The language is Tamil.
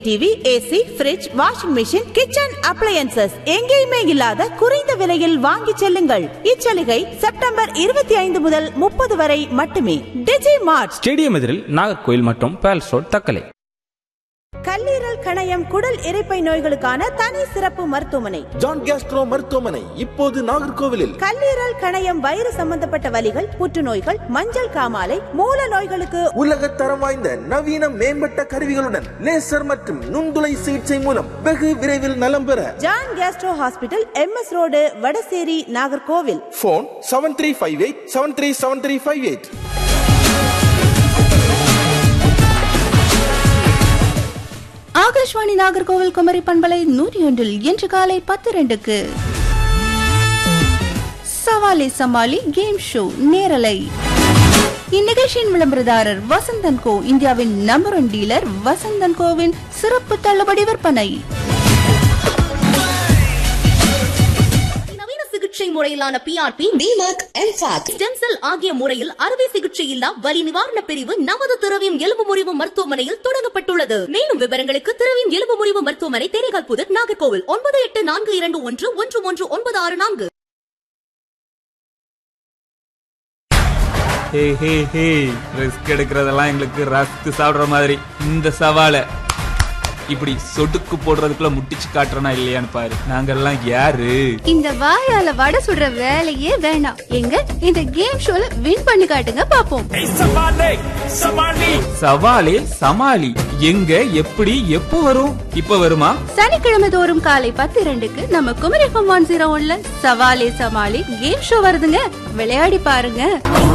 TV AC fridge washing machine kitchen appliances எங்கேயுமே இல்லாத குறைந்த விலையில் வாங்கி செல்லுங்கள் இச்சலுகை செப்டம்பர் இருபத்தி ஐந்து முதல் முப்பது வரை மட்டுமே டிஜி மார்ட் ஸ்டேடியம் எதிரில் நாகர்கோயில் மற்றும் பேலஸ் ரோட் தக்கலை கல்லீரல் கணையம் குடல் இரைப்பை நோய்களுக்கான தனி சிறப்பு மருத்துவமனை ஜான் கேஸ்ட்ரோ மருத்துவமனை இப்போது நாகர்கோவிலில் கல்லீரல் கணையம் வயிறு சம்பந்தப்பட்ட வலிகள் புற்றுநோய்கள் மஞ்சள் காமாலை மூல நோய்களுக்கு உலக தரம் வாய்ந்த நவீன மேம்பட்ட கருவிகளுடன் லேசர் மற்றும் நுண்துளை சிகிச்சை மூலம் வெகு விரைவில் நலம் பெற John gastro hospital MS road Vadasery Nagercoil phone seven three five eight seven three seven three five eight Akashvani Nagercoil Kumari பண்பலை நூற்றி ஒன்றில் இன்று காலை பத்து ரெண்டுக்கு சவாலி சமாளி கேம் ஷோ நேரலை இந்நிகழ்ச்சியின் விளம்பரதாரர் வசந்தன் கோ இந்தியாவின் நம்பர் ஒன் டீலர் வசந்தன் கோவின் சிறப்பு தள்ளுபடி விற்பனை நவீன சிகிச்சை முறையிலான பிஆர்பி டிமாக் எம்பாக் ஸ்டெம் செல் ஆகிய முறையில் அறுவை சிகிச்சை இல்லா வலி நிவாரண பிரிவு நமது திரவியம் எலும்பு முறிவு மருத்துவமனையில் தொடங்கப்பட்டுள்ளது மேலும் விவரங்களுக்கு திரவியம் எலும்பு முறிவு மருத்துவமனை தேரைகால் புதர் நாகர்கோவில் ஒன்பது எட்டு நான்கு இரண்டு ஒன்று ஒன்று ஒன்று ஒன்பது ஆறு நான்கு ஹே ஹே ஹே ரிஸ்க் எடுக்கிறதெல்லாம் எங்களுக்கு ரஸ்க் சாப்பிடுற மாதிரி இந்த சவாலை இப்படி சொடுக்கு போடுறதுக்குள்ள முட்டிச்சு காட்டுறனா இல்லையான்னு பாரு நாங்கெல்லாம் யாரு இந்த வாயால வடை சுடுற வேலையே வேணாம் எங்க இந்த கேம் ஷோல வின் பண்ணி காட்டுங்க பாப்போம் சவாலே சமாளி எங்க எப்படி எப்போ வரும் இப்ப வருமா சனிக்கிழமை தோறும் காலை பத்து ரெண்டுக்கு நம்ம குமரி எஃப்எம் ஒன் ஜீரோ ஒன்ல சவாலே சமாளி கேம் ஷோ வருதுங்க விளையாடி பாருங்க